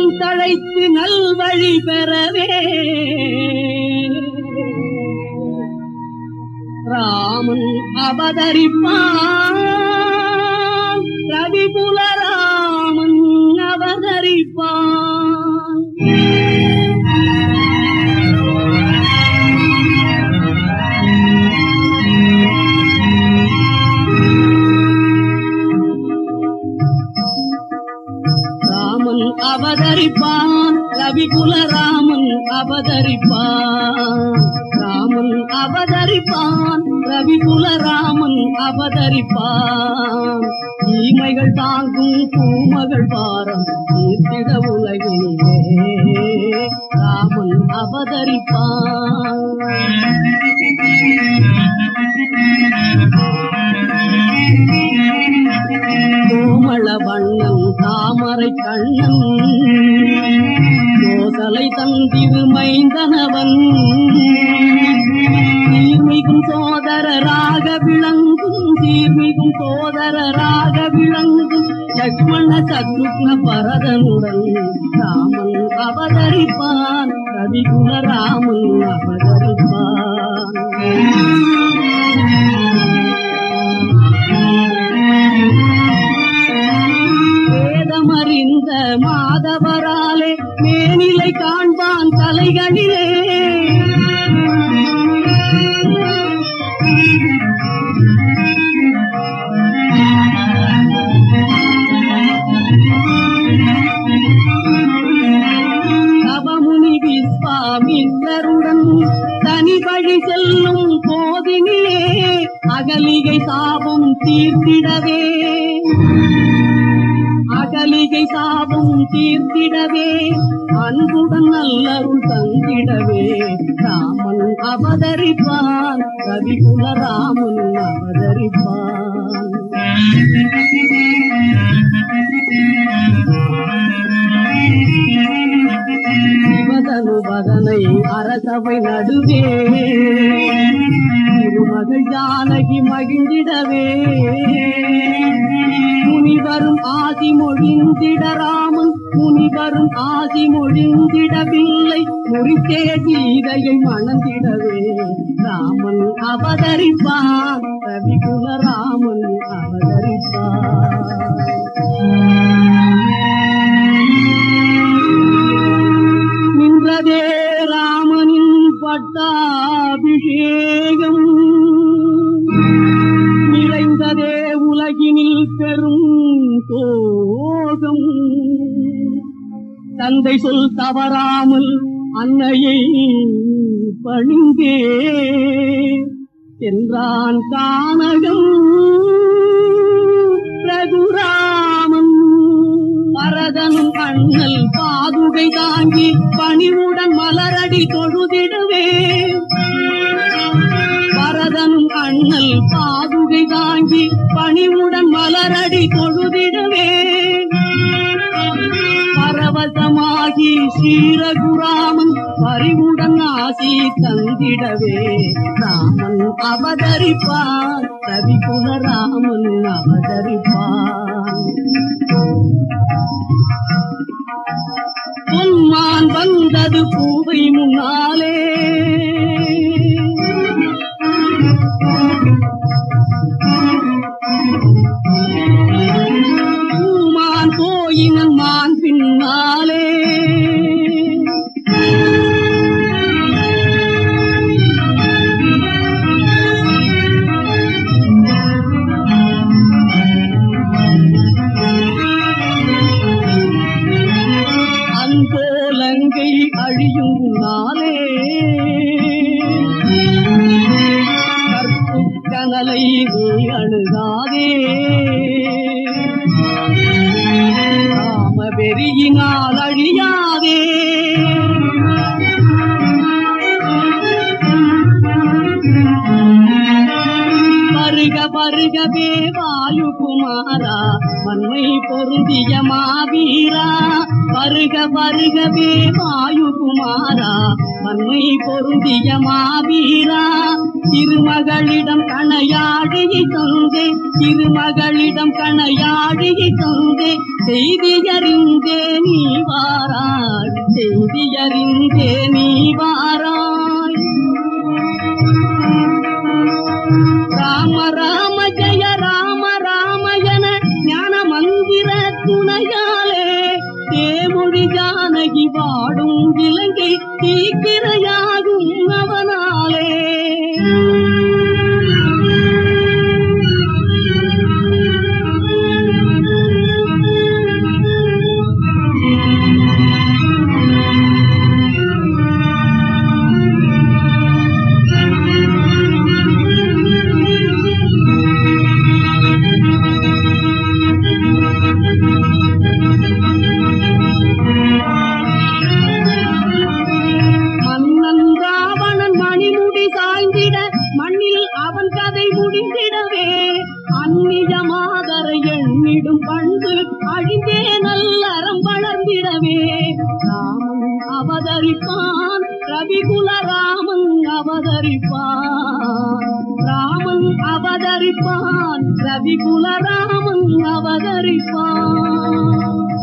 தழைத்து நல்வழி பெறவே ராமன் அவதரிப்பான் ரவிகுல ராமன் அவதரிப்பான் ராமன் அவதரிப்பான் ரவிகுல ராமன் அவதரிப்பான் ராமன் அவதரிப்பான் ரவிகுல ராமன் அவதரிப்பான் தீமைகள் தாங்கும் பூமகள் பாரம் தீர்த்திட உலகிலே ராமன் அவதரிப்பான் கோமள வண்ணன் தாமரை கண்ணன் யோசலை தந்திரு மைந்தனவன் சீர்மிகும் சோதரராக விளங்கும் சீர்மிகும் சோதரராக விளங்கும் லக்ஷ்மண சத்ருக்ன பரதனுடன் ராமன் அவதரிப்பான் கவிகுல ராமன் அவதரிப்பான் வேதமறிந்த மாதவராலே மேனிலை காண்பான் தலைகளிலே தவமுனி விஸ்வாமித்தருடன் தனி வழி செல்லும் போதினிலே அகலிகை சாபம் தீர்த்திடவே அகலிகை சாபம் தீர்த்திடவே அன்புடன் நல்லருள் தந்திடவே ராமன் அவதரிப்பான் கவிகுல ராமன் அவதரிப்பான் சிவதனுபதனை அரசவை நடுவே திருமகள் ஜானகி மகிழ்ந்திடவே முனிவரும் ஆதி மொழிந்திட ராமன் முனிவரும் ஆதி மொழிந்திடவில்லை முறித்தே கீதையை மணந்திடவே ராமன் அவதரிப்பான் ரவிகுல ராமன் அவதரிப்பான் நின்றதே ராமனின் பட்டாபிஷேகம் நிறைந்ததே உலகினில் பெரும் சோகம் தந்தை சொல் தவறாமல் அன்னையை பணிந்தே என்றான் கானகம் ரகுராமன் பரதனும் கண்ணல் பாதுகை தாங்கி பணிவுடன் மலரடி தொழுதிடவே பரதனும் அண்ணல் பாதுகை தாங்கி பணிவுடன் மலரடி தொழுதிடவே பரவசமாகி ஸ்ரீரகுராமன் பறிவுடன் ஆசி தந்திடவே ராமன் அவதரிப்பான் ரவிகுல ராமன் அவதரிப்பான் பொன்மான் வந்தது பூவை முன்னாலே பூமான் போயினன் மான் பின்னாலே அன்போலங்கை அழியும் நாளே கற்பு கனலை நீ அணுகாதே காம வெறியினால் அழியாதே வருக வருகவே வாயுகுமாரா மண்மை பொருந்திய மாவீரா வருக வருகவே வாயுகுமாரா மண்மை பொருந்திய மாவீரா திருமகளிடம் கணையாழியை தந்தே திருமகளிடம் கணையாழியை தந்தே செய்தியறிந்தே நீ வாராய் செய்தியறிந்தே நீ வாராய் ராம ராம ஜெய ராம ராம என ஞான மந்திர துணையாலே தேமொழி ஜானகி வாடும் இலங்கை தீக்கிரையாகும் அவனாலே மன்னன் ராவணன் மணிமுடி சாய்ந்திட மண்ணில் அவன் கதை முடிந்திடவே அந்நிய மாதரை எண்ணிடும் பண்பு அழிந்தே நல்லறம் வளர்ந்திடவே ராமன் அவதரிப்பான் ரவிகுல ராமன் அவதரிப்பான் ராமன் அவதரிப்பான் ரவிகுல ராமன் அவதரிப்பான்